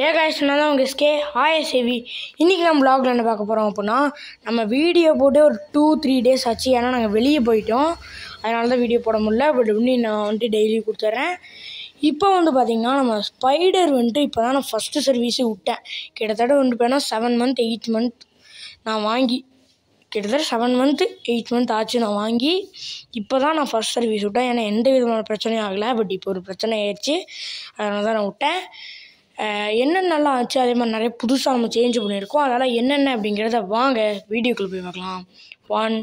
ஏ guys நான் தான் உங்கள் எஸ்கே ஹாய் சேவி இன்றைக்கி நம்ம vlogல என்ன பார்க்க போகிறோம் அப்படின்னா நம்ம வீடியோ போட்டு ஒரு டூ த்ரீ டேஸ் ஆச்சு ஏன்னா நாங்கள் வெளியே போயிட்டோம் அதனால தான் வீடியோ போட முடியல பட் இன்னும் நான் வந்துட்டு டெய்லி கொடுத்துட்றேன் இப்போ வந்து பார்த்திங்கன்னா நம்ம ஸ்பைடர் வந்துட்டு இப்போ தான் நான் ஃபஸ்ட்டு சர்வீஸே விட்டேன் கிட்டத்தட்ட வந்துட்டு போனால் செவன் மந்த் எயிட் மந்த் நான் வாங்கி கிட்டத்தட்ட செவன் மந்த்து எயிட் மந்த் ஆச்சு நான் வாங்கி இப்போ தான் நான் ஃபஸ்ட் சர்வீஸ் விட்டேன் ஏன்னா எந்த விதமான பிரச்சனையும் ஆகலை பட் இப்போ ஒரு பிரச்சனை ஆயிடுச்சு அதனால தான் நான் விட்டேன் அஹ் என்னென்னலாம் ஆச்சு அதே மாதிரி நிறைய புதுசாக நம்ம சேஞ்ச் பண்ணியிருக்கோம் அதனால் என்னென்ன அப்படிங்கிறத வாங்க வீடியோக்குள்ளே போய் பார்க்கலாம் ஒன்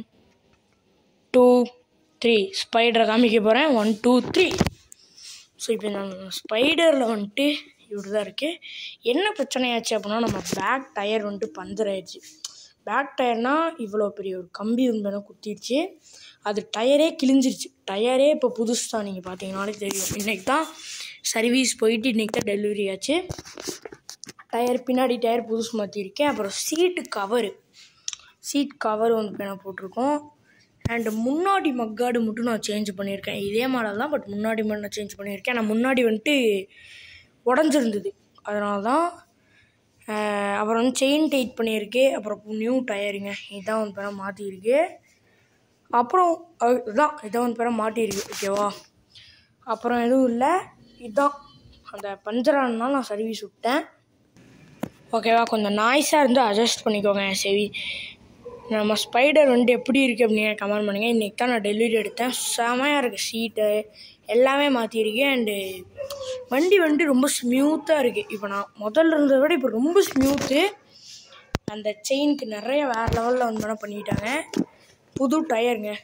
டூ த்ரீ ஸ்பைடரை காமிக்க போகிறேன் ஒன் டூ த்ரீ ஸோ இப்போ நம்ம ஸ்பைடரில் வந்துட்டு இப்படி தான் இருக்குது என்ன பிரச்சனையாச்சு அப்படின்னா நம்ம பேக் டயர் வந்துட்டு பஞ்சர் ஆயிடுச்சு பேக் டயர்னால் இவ்வளோ பெரிய ஒரு கம்பி வந்து குத்திடுச்சு அது டயரே கிழிஞ்சிருச்சு டயரே இப்போ புதுசு தான் நீங்கள் பார்த்தீங்கனாலே தெரியும் இன்றைக்கி தான் சர்வீஸ் போயிட்டு இன்றைக்கி தான் டெலிவரி ஆச்சு டயர் பின்னாடி டயர் புதுசு மாற்றிருக்கேன் அப்புறம் சீட்டு கவரு சீட் கவர் வந்து பேனா போட்டிருக்கோம் அண்டு முன்னாடி மக்காடு மட்டும் நான் சேஞ்ச் பண்ணியிருக்கேன் இதே மாடல் தான் பட் முன்னாடி மட்டும் நான் சேஞ்ச் பண்ணியிருக்கேன் நான் முன்னாடி வந்துட்டு உடஞ்சிருந்தது அதனால தான் அஹ், அப்புறம் வந்து செயின் டைட் பண்ணியிருக்கு அப்புறம் நியூ டயருங்க இதான் வந்து பேனா மாற்றிருக்கு அப்புறம் அஹ், இதான் இதான் வந்து பேனா மாட்டியிருக்கு ஓகேவா அப்புறம் எதுவும் இல்லை இதுதான் அந்த பஞ்சரானால நான் சர்வீஸ் விட்டேன் ஓகேவா கொஞ்சம் நாய்ஸாக இருந்து அட்ஜஸ்ட் பண்ணிக்கோங்க செவி நம்ம ஸ்பைடர் வந்துட்டு எப்படி இருக்குது அப்படின்னு கமெண்ட் பண்ணுங்கள் இன்றைக்கி தான் நான் டெலிவரி எடுத்தேன் செமையாக இருக்குது சீட்டு எல்லாமே மாற்றிருக்கேன் அண்டு வண்டி வந்துட்டு ரொம்ப ஸ்மூத்தாக இருக்குது இப்போ நான் முதல்ல இருந்ததை விட இப்போ ரொம்ப ஸ்மூத்து அந்த செயினுக்கு நிறைய வேறு லெவலில் வந்து வேணால் பண்ணிட்டாங்க புது டயருங்க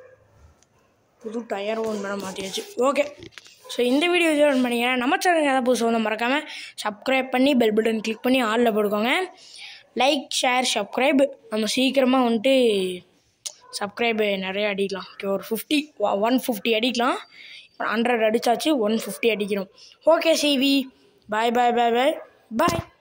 புது டயரும் ஒன்று மேடம் மாற்றியாச்சு ஓகே ஸோ இந்த வீடியோ இது ஒன்று பண்ணிங்க நம்ம சேனலுக்கு ஏதாவது புதுசு வந்து மறக்காமல் சப்ஸ்கிரைப் பண்ணி பெல் பட்டன் கிளிக் பண்ணி ஆலில் போட்டுக்கோங்க லைக் ஷேர் சப்ஸ்கிரைப் நம்ம சீக்கிரமாக வந்துட்டு சப்ஸ்கிரைப் நிறைய அடிக்கலாம் ஓகே ஒரு ஃபிஃப்டி ஒன் ஃபிஃப்டி அடிக்கலாம் இப்போ ஹண்ட்ரட் அடித்தாச்சு ஒன் ஃபிஃப்டி அடிக்கிறோம் ஓகே சிவி பாய் பாய் பாய் பாய் பாய்